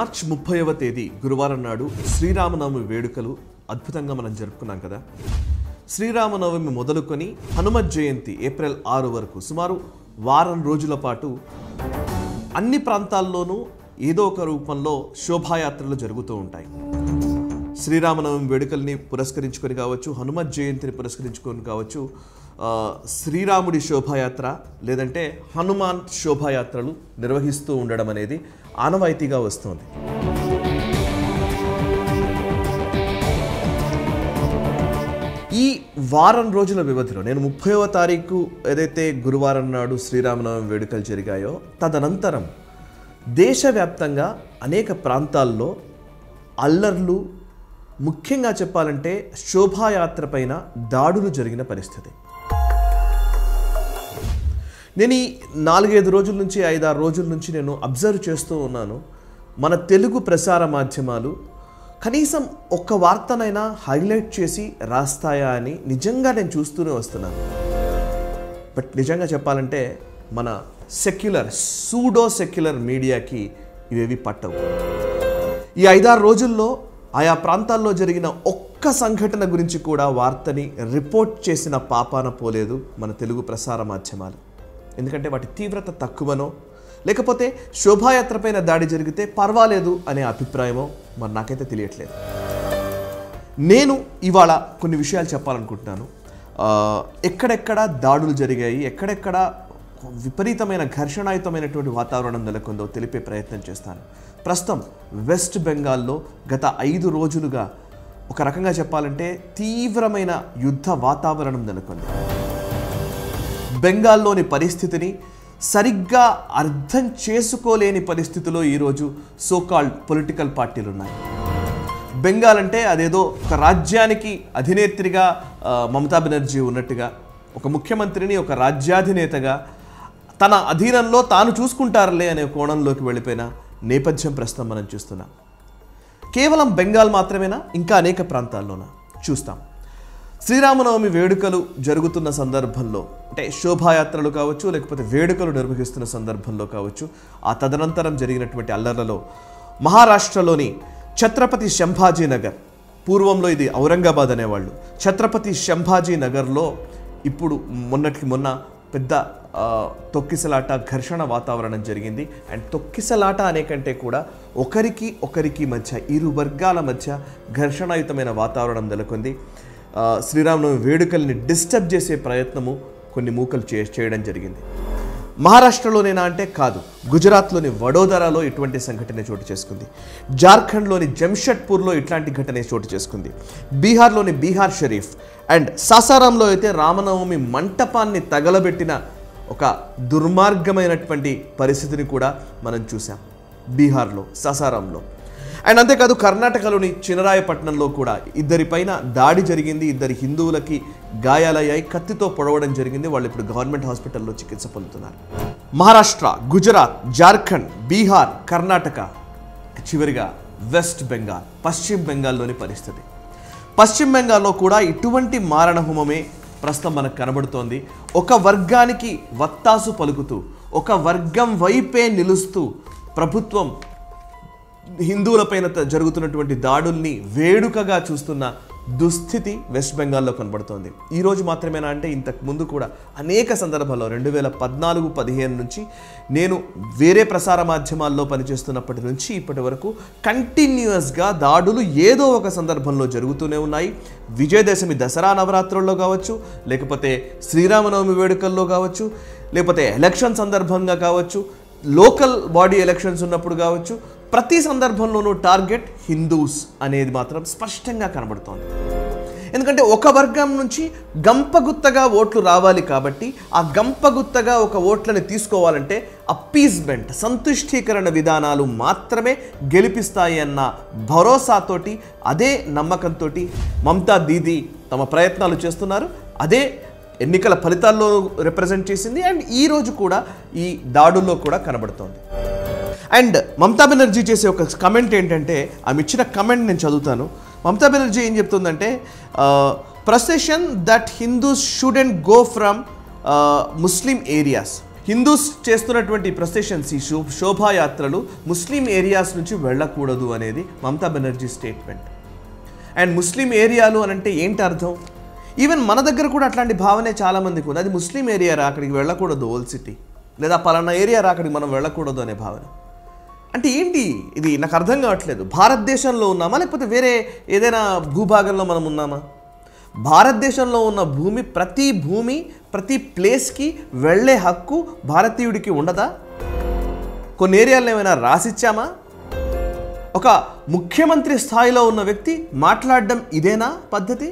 March ముప్పైవ తేదీ గురువారం నాడు శ్రీరామనవమి వేడుకలు అద్భుతంగా మనం జరుపుకున్నాం కదా శ్రీరామనవమి మొదలుకొని హనుమత్ జయంతి ఏప్రిల్ ఆరు వరకు సుమారు వారం రోజుల పాటు అన్ని ప్రాంతాల్లోనూ ఏదో ఒక రూపంలో శోభాయాత్రలు జరుగుతూ ఉంటాయి శ్రీరామనవమి వేడుకల్ని పురస్కరించుకొని కావచ్చు హనుమత్ జయంతిని పురస్కరించుకొని కావచ్చు ఆ, శ్రీరాముడి శోభాయాత్ర లేదంటే హనుమాన్ శోభాయాత్రలు నిర్వహిస్తూ ఉండడం అనేది ఆనవాయితీగా వస్తుంది ఈ వారం రోజుల వ్యవధిలో నేను ముప్పైవ తారీఖు ఏదైతే గురువారం నాడు శ్రీరామనవమి వేడుకలు జరిగాయో తదనంతరం దేశవ్యాప్తంగా అనేక ప్రాంతాల్లో అల్లర్లు ముఖ్యంగా చెప్పాలంటే శోభాయాత్ర పైన దాడులు జరిగిన పరిస్థితి నేను ఈ నాలుగైదు రోజుల నుంచి ఐదారు రోజుల నుంచి నేను అబ్జర్వ్ చేస్తూ ఉన్నాను మన తెలుగు ప్రసార మాధ్యమాలు కనీసం ఒక్క వార్తనైనా హైలైట్ చేసి రాస్తాయా అని నిజంగా నేను చూస్తూనే వస్తున్నాను బట్ నిజంగా చెప్పాలంటే మన సెక్యులర్ సూడో సెక్యులర్ మీడియాకి ఇవేవి పట్టవు ఈ ఐదారు రోజుల్లో ఆయా ప్రాంతాల్లో జరిగిన ఒక్క సంఘటన గురించి కూడా వార్తని రిపోర్ట్ చేసిన పాపాన పోలేదు మన తెలుగు ప్రసార మాధ్యమాలు ఎందుకంటే వాటి తీవ్రత తక్కువనో లేకపోతే శోభాయాత్ర పైన దాడి జరిగితే పర్వాలేదు అనే అభిప్రాయమో మరి నాకైతే తెలియట్లేదు నేను ఇవాళ కొన్ని విషయాలు చెప్పాలనుకుంటున్నాను ఆ, ఎక్కడెక్కడ దాడులు జరిగాయి ఎక్కడెక్కడ విపరీతమైన ఘర్షణాయుతమైనటువంటి వాతావరణం నెలకొందో తెలిపే ప్రయత్నం చేస్తాను ప్రస్తుతం వెస్ట్ బెంగాల్లో గత ఐదు రోజులుగా ఒక రకంగా చెప్పాలంటే తీవ్రమైన యుద్ధ వాతావరణం నెలకొంది బెంగాల్లోని పరిస్థితిని సరిగ్గా అర్థం చేసుకోలేని పరిస్థితిలో ఈరోజు సోకాల్డ్ పొలిటికల్ పార్టీలు ఉన్నాయి బెంగాల్ అంటే అదేదో ఒక రాజ్యానికి అధినేత్రిగా ఆ, మమతా బెనర్జీ ఉన్నట్టుగా ఒక ముఖ్యమంత్రిని ఒక రాజ్యాధినేతగా తన అధీనంలో తాను చూసుకుంటారులే అనే కోణంలోకి వెళ్ళిపోయిన నేపథ్యం ప్రస్తుతం మనం చూస్తున్నాం కేవలం బెంగాల్ మాత్రమేనా ఇంకా అనేక ప్రాంతాల్లోనా చూస్తాం శ్రీరామనవమి వేడుకలు జరుగుతున్న సందర్భంలో అంటే శోభాయాత్రలు కావచ్చు లేకపోతే వేడుకలు నిర్వహిస్తున్న సందర్భంలో కావచ్చు ఆ తదనంతరం జరిగినటువంటి అల్లర్లలో మహారాష్ట్రలోని ఛత్రపతి శంభాజీ నగర్ పూర్వంలో ఇది ఔరంగాబాద్ అనేవాళ్ళు ఛత్రపతి శంభాజీ నగర్లో ఇప్పుడు మొన్నటికి మొన్న పెద్ద ఆ, తొక్కిసలాట ఘర్షణ వాతావరణం జరిగింది అండ్ తొక్కిసలాట అనే కంటే కూడా ఒకరికి ఒకరికి మధ్య ఇరు వర్గాల మధ్య ఘర్షణాయుతమైన వాతావరణం నెలకొంది ఆ, శ్రీరామనవమి వేడుకల్ని డిస్టర్బ్ చేసే ప్రయత్నము కొన్ని మూకలు చే చేయడం జరిగింది మహారాష్ట్రలోనేనా అంటే కాదు గుజరాత్లోని వడోదరాలో ఇటువంటి సంఘటన చోటు చేసుకుంది జార్ఖండ్లోని జంషెడ్పూర్లో ఇట్లాంటి ఘటన చోటు చేసుకుంది బీహార్లోని బీహార్ షరీఫ్ అండ్ సాసారాంలో అయితే రామనవమి మంటపాన్ని తగలబెట్టిన ఒక దుర్మార్గమైనటువంటి పరిస్థితిని కూడా మనం చూసాం బీహార్లో సాసారాంలో అండ్ అంతేకాదు కర్ణాటకలోని చినరాయపట్నంలో కూడా ఇద్దరిపైన దాడి జరిగింది ఇద్దరి హిందువులకి గాయాలయ్యాయి కత్తితో పొడవడం జరిగింది వాళ్ళు ఇప్పుడు గవర్నమెంట్ హాస్పిటల్లో చికిత్స పొందుతున్నారు మహారాష్ట్ర గుజరాత్ జార్ఖండ్ బీహార్ కర్ణాటక చివరిగా వెస్ట్ బెంగాల్ పశ్చిమ బెంగాల్లోని పరిస్థితి పశ్చిమ బెంగాల్లో కూడా ఇటువంటి మారణహోమమే ప్రస్తుతం మనకు కనబడుతోంది ఒక వర్గానికి వత్తాసు పలుకుతూ ఒక వర్గం వైపే నిలుస్తూ ప్రభుత్వం హిందువులపైన త- జరుగుతున్నటువంటి దాడుల్ని వేడుకగా చూస్తున్న దుస్థితి వెస్ట్ బెంగాల్లో కనబడుతోంది ఈ రోజు మాత్రమేనా అంటే ఇంతకు ముందు కూడా అనేక సందర్భాల్లో రెండు వేల పద్నాలుగు పదిహేను నుంచి నేను వేరే ప్రసార మాధ్యమాల్లో పనిచేస్తున్నప్పటి నుంచి ఇప్పటి వరకు కంటిన్యూస్గా దాడులు ఏదో ఒక సందర్భంలో జరుగుతూనే ఉన్నాయి విజయదశమి దసరా నవరాత్రుల్లో కావచ్చు లేకపోతే శ్రీరామనవమి వేడుకల్లో కావచ్చు లేకపోతే ఎలక్షన్ సందర్భంగా కావచ్చు లోకల్ బాడీ ఎలక్షన్స్ ఉన్నప్పుడు కావచ్చు ప్రతి సందర్భంలోనూ టార్గెట్ హిందూస్ అనేది మాత్రం స్పష్టంగా కనబడుతోంది ఎందుకంటే ఒక వర్గం నుంచి గంపగుత్తగా ఓట్లు రావాలి కాబట్టి ఆ గంపగుత్తగా ఒక ఓట్లని తీసుకోవాలంటే అప్పీజ్మెంట్ సంతుష్టీకరణ విధానాలు మాత్రమే గెలిపిస్తాయి అన్న భరోసాతోటి అదే నమ్మకంతో మమతా దీదీ తమ ప్రయత్నాలు చేస్తున్నారు అదే ఎన్నికల ఫలితాల్లో రిప్రజెంట్ చేసింది అండ్ ఈ రోజు కూడా ఈ దాడుల్లో కూడా కనబడుతోంది అండ్ మమతా బెనర్జీ చేసే ఒక కమెంట్ ఏంటంటే ఆమె ఇచ్చిన కమెంట్ నేను చదువుతాను మమతా బెనర్జీ ఏం చెప్తుందంటే procession that Hindus shouldn't go from Muslim areas Hindus చేస్తున్నటువంటి ప్రొసెషన్స్ ఈ శో శోభాయాత్రలు ముస్లిం ఏరియాస్ నుంచి వెళ్ళకూడదు అనేది Mamata Banerjee statement and Muslim ఏరియాలు అని అంటే ఏంటి అర్థం ఈవెన్ మన దగ్గర కూడా అట్లాంటి భావనే చాలామందికి ఉంది అది ముస్లిం ఏరియా రా అక్కడికి వెళ్ళకూడదు ఓల్డ్ సిటీ లేదా పలానా ఏరియా రా అక్కడికి మనం వెళ్ళకూడదు అనే భావన అంటే ఏంటి ఇది నాకు అర్థం కావట్లేదు భారతదేశంలో ఉన్నామా లేకపోతే వేరే ఏదైనా భూభాగంలో మనం ఉన్నామా భారతదేశంలో ఉన్న భూమి ప్రతి భూమి ప్రతి ప్లేస్కి వెళ్ళే హక్కు భారతీయుడికి ఉండదా కొన్ని ఏరియాలను ఏమైనా రాసిచ్చామా ఒక ముఖ్యమంత్రి స్థాయిలో ఉన్న వ్యక్తి మాట్లాడడం ఇదేనా పద్ధతి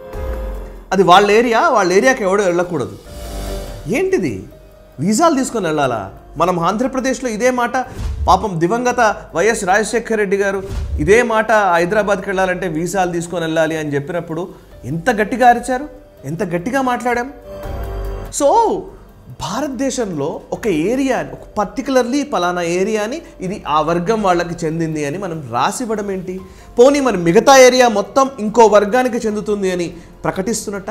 అది వాళ్ళ ఏరియా వాళ్ళ ఏరియాకి ఎవడో వెళ్ళకూడదు ఏంటిది వీసాలు తీసుకొని వెళ్ళాలా మనం ఆంధ్రప్రదేశ్లో ఇదే మాట పాపం దివంగత వైఎస్ రాజశేఖర రెడ్డి గారు ఇదే మాట హైదరాబాద్కి వెళ్ళాలంటే వీసాలు తీసుకొని వెళ్ళాలి అని చెప్పినప్పుడు ఎంత గట్టిగా అరిచారు ఎంత గట్టిగా మాట్లాడాం సో భారతదేశంలో ఒక ఏరియా ఒక పర్టికులర్లీ పలానా ఏరియాని ఇది ఆ వర్గం వాళ్ళకి చెందింది అని మనం రాసివ్వడం ఏంటి పోనీ మరి మిగతా ఏరియా మొత్తం ఇంకో వర్గానికి చెందుతుంది అని ప్రకటిస్తున్నట్ట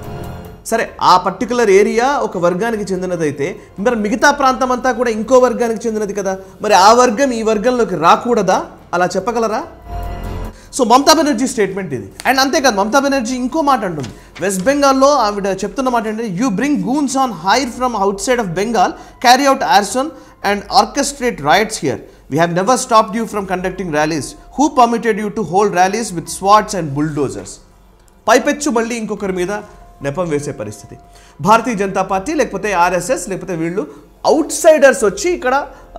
సరే ఆ పర్టికులర్ ఏరియా ఒక వర్గానికి చెందినదైతే మరి మిగతా ప్రాంతం అంతా కూడా ఇంకో వర్గానికి చెందినది కదా మరి ఆ వర్గం ఈ వర్గంలోకి రాకూడదా అలా చెప్పగలరా సో మమతా బెనర్జీ స్టేట్మెంట్ ఇది అండ్ అంతేకాదు మమతా బెనర్జీ ఇంకో మాట అంటుంది వెస్ట్ బెంగాల్లో ఆవిడ చెప్తున్న మాట ఏంటంటే you bring goons on hire from outside of Bengal carry out arson and orchestrate riots here we have never stopped you from conducting rallies who permitted you to hold rallies with swords and bulldozers పైపెచ్చు మళ్ళీ ఇంకొకరి మీద నెపం వేసే పరిస్థితి Bharatiya Janata Party లేకపోతే RSS లేకపోతే వీళ్ళు అవుట్ సైడర్స్ వచ్చి ఇక్కడ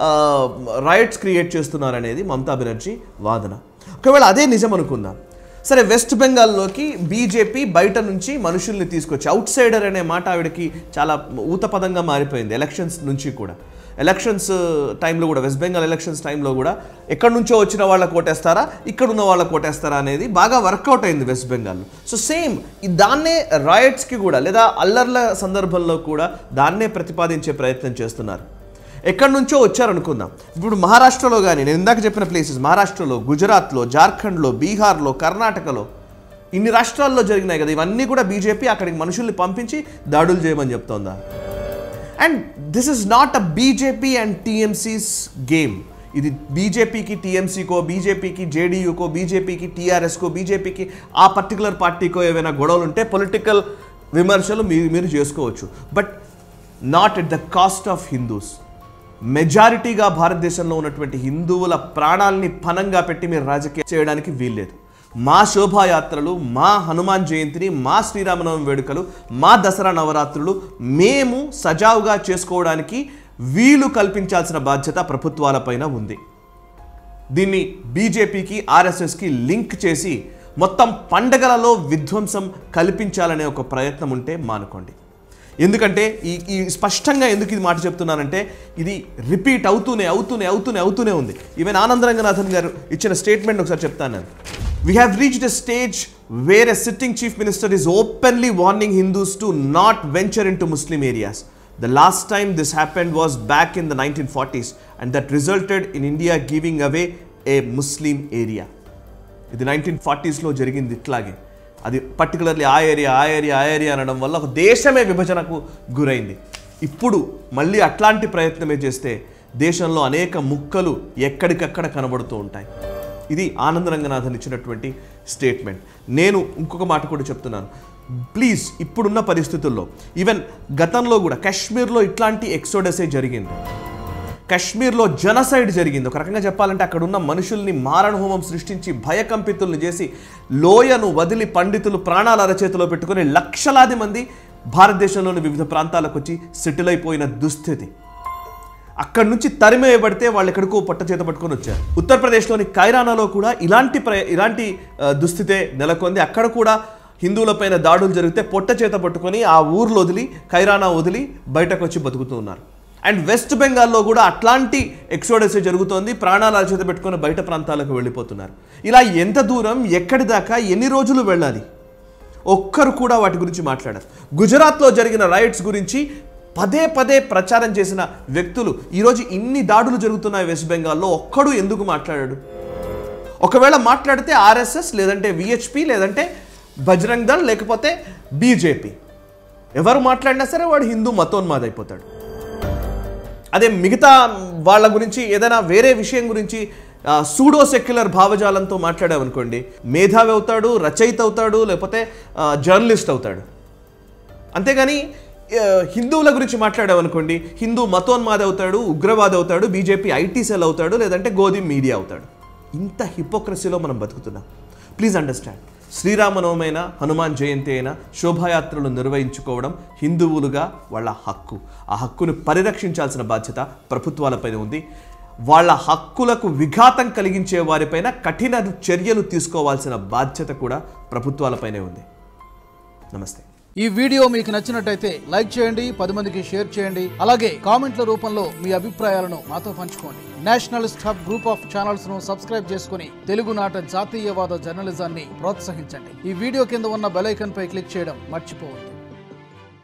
రైట్స్ క్రియేట్ చేస్తున్నారనేది మమతా బెనర్జీ వాదన ఒకవేళ అదే నిజం అనుకుందాం సరే వెస్ట్ బెంగాల్లోకి బీజేపీ బయట నుంచి మనుషుల్ని తీసుకొచ్చి అవుట్ సైడర్ అనే మాట ఆవిడకి చాలా ఊతపదంగా మారిపోయింది ఎలక్షన్స్ నుంచి కూడా ఎలక్షన్స్ టైంలో కూడా వెస్ట్ బెంగాల్ ఎలక్షన్స్ టైంలో కూడా ఎక్కడి నుంచో వచ్చిన వాళ్ళకి ఓటేస్తారా ఇక్కడ ఉన్న వాళ్ళకి ఓటేస్తారా అనేది బాగా వర్కౌట్ అయింది వెస్ట్ బెంగాల్లో సో సేమ్ దాన్నే రాయట్స్కి కూడా లేదా అల్లర్ల సందర్భంలో కూడా దాన్నే ప్రతిపాదించే ప్రయత్నం చేస్తున్నారు ఎక్కడి నుంచో వచ్చారనుకుందాం ఇప్పుడు మహారాష్ట్రలో కానీ నేను ఇందాక చెప్పిన ప్లేసెస్ మహారాష్ట్రలో గుజరాత్లో జార్ఖండ్లో బీహార్లో కర్ణాటకలో ఇన్ని రాష్ట్రాల్లో జరిగినాయి కదా ఇవన్నీ కూడా బీజేపీ అక్కడికి మనుషుల్ని పంపించి దాడులు చేయమని చెప్తోందా and this is not a BJP and TMC's game ఇది బీజేపీకి టీఎంసీకో బీజేపీకి జేడీయూకో బీజేపీకి టీఆర్ఎస్కో బీజేపీకి ఆ పర్టికులర్ పార్టీకో ఏవైనా గొడవలు ఉంటే పొలిటికల్ విమర్శలు మీరు మీరు చేసుకోవచ్చు but not at the cost of Hindus మెజారిటీగా భారతదేశంలో ఉన్నటువంటి హిందువుల ప్రాణాలని పనంగా పెట్టి మీరు రాజకీయం చేయడానికి వీల్లేదు మా శోభాయాత్రలు మా హనుమాన్ జయంతిని మా శ్రీరామనవమి వేడుకలు మా దసరా నవరాత్రులు మేము సజావుగా చేసుకోవడానికి వీలు కల్పించాల్సిన బాధ్యత ప్రభుత్వాలపైన ఉంది దీన్ని బీజేపీకి ఆర్ఎస్ఎస్కి లింక్ చేసి మొత్తం పండగలలో విధ్వంసం కల్పించాలనే ఒక ప్రయత్నం ఉంటే మానుకోండి ఎందుకంటే ఈ ఈ స్పష్టంగా ఎందుకు ఇది మాట చెప్తున్నానంటే ఇది రిపీట్ అవుతూనే అవుతూనే అవుతూనే అవుతూనే ఉంది ఈవెన్ ఆనంద రంగనాథన్ గారు ఇచ్చిన స్టేట్మెంట్ ఒకసారి చెప్తాను నేను we have reached a stage where a sitting chief minister is openly warning Hindus to not venture into Muslim areas The last time this happened was back in the 1940s, and that resulted in India giving away a Muslim area. ఇది nineteen ఫార్టీస్లో జరిగింది ఇట్లాగే అది particularly ఆ area ఆ area ఆ area అనడం వల్ల ఒక దేశమే విభజనకు గురైంది ఇప్పుడు మళ్ళీ అట్లాంటి ప్రయత్నమే చేస్తే దేశంలో అనేక ముక్కలు ఎక్కడికక్కడ కనబడుతూ ఉంటాయి ఇది ఆనంద రంగనాథన్ ఇచ్చినటువంటి స్టేట్మెంట్ నేను ఇంకొక మాట కూడా చెప్తున్నాను ప్లీజ్ ఇప్పుడున్న పరిస్థితుల్లో ఈవెన్ గతంలో కూడా కాశ్మీర్లో ఇట్లాంటి ఎక్సోడసే జరిగింది కశ్మీర్లో జనసైడ్ జరిగింది ఒక రకంగా చెప్పాలంటే అక్కడ ఉన్న మనుషుల్ని మారణహోమం సృష్టించి భయకంపితుల్ని చేసి లోయను వదిలి పండితులు ప్రాణాల అరచేతిలో పెట్టుకుని లక్షలాది మంది భారతదేశంలోని వివిధ ప్రాంతాలకు వచ్చి సెటిల్ అయిపోయిన దుస్థితి అక్కడి నుంచి తరిమేయబడితే వాళ్ళు ఎక్కడికో పట్ట చేత పట్టుకొని వచ్చారు ఉత్తరప్రదేశ్లోని కైరానాలో కూడా ఇలాంటి ప్ర ఇలాంటి ఆ, దుస్థితే నెలకొంది అక్కడ కూడా హిందువులపైన దాడులు జరిగితే పొట్ట చేత పట్టుకొని ఆ ఊర్లో వదిలి కైరానా వదిలి బయటకు వచ్చి బతుకుతూ ఉన్నారు అండ్ వెస్ట్ బెంగాల్లో కూడా అట్లాంటి ఎక్సోడస్ జరుగుతోంది ప్రాణాలు అరచేత పెట్టుకొని బయట ప్రాంతాలకు వెళ్ళిపోతున్నారు ఇలా ఎంత దూరం ఎక్కడి దాకా ఎన్ని రోజులు వెళ్ళాలి ఒక్కరు కూడా వాటి గురించి మాట్లాడారు గుజరాత్లో జరిగిన రైట్స్ గురించి పదే పదే ప్రచారం చేసిన వ్యక్తులు ఈరోజు ఇన్ని దాడులు జరుగుతున్నాయి వెస్ట్ బెంగాల్లో ఒక్కడు ఎందుకు మాట్లాడాడు ఒకవేళ మాట్లాడితే ఆర్ఎస్ఎస్ లేదంటే విహెచ్పి లేదంటే బజరంగ్ దళ్ లేకపోతే బీజేపీ ఎవరు మాట్లాడినా సరే వాడు హిందూ మతోన్మాద అయిపోతాడు అదే మిగతా వాళ్ళ గురించి ఏదైనా వేరే విషయం గురించి సూడో సెక్యులర్ భావజాలంతో మాట్లాడామనుకోండి మేధావి అవుతాడు రచయిత అవుతాడు లేకపోతే జర్నలిస్ట్ అవుతాడు అంతేగాని ఆ, హిందువుల గురించి మాట్లాడామనుకోండి హిందూ మతోన్మాది అవుతాడు ఉగ్రవాది అవుతాడు బీజేపీ ఐటీ సెల్ అవుతాడు లేదంటే గోధి మీడియా అవుతాడు ఇంత హిపోక్రసీలో మనం బతుకుతున్నాం ప్లీజ్ అండర్స్టాండ్ శ్రీరామనవమైన హనుమాన్ జయంతి అయినా శోభాయాత్రలు నిర్వహించుకోవడం హిందువులుగా వాళ్ళ హక్కు ఆ హక్కును పరిరక్షించాల్సిన బాధ్యత ప్రభుత్వాలపైన ఉంది వాళ్ళ హక్కులకు విఘాతం కలిగించే వారిపైన కఠిన చర్యలు తీసుకోవాల్సిన బాధ్యత కూడా ప్రభుత్వాలపైనే ఉంది నమస్తే ఈ వీడియో మీకు నచ్చినట్టయితే లైక్ చేయండి పది మందికి షేర్ చేయండి అలాగే కామెంట్ల రూపంలో మీ అభిప్రాయాలను మాతో పంచుకోండి nationalist hub group of channels ను సబ్స్క్రైబ్ చేసుకుని తెలుగునాట జాతీయవాద జర్నలిజాన్ని ప్రోత్సహించండి ఈ వీడియో కింద ఉన్న బెల్ ఐకాన్ పై క్లిక్ చేయడం మర్చిపోవద్దు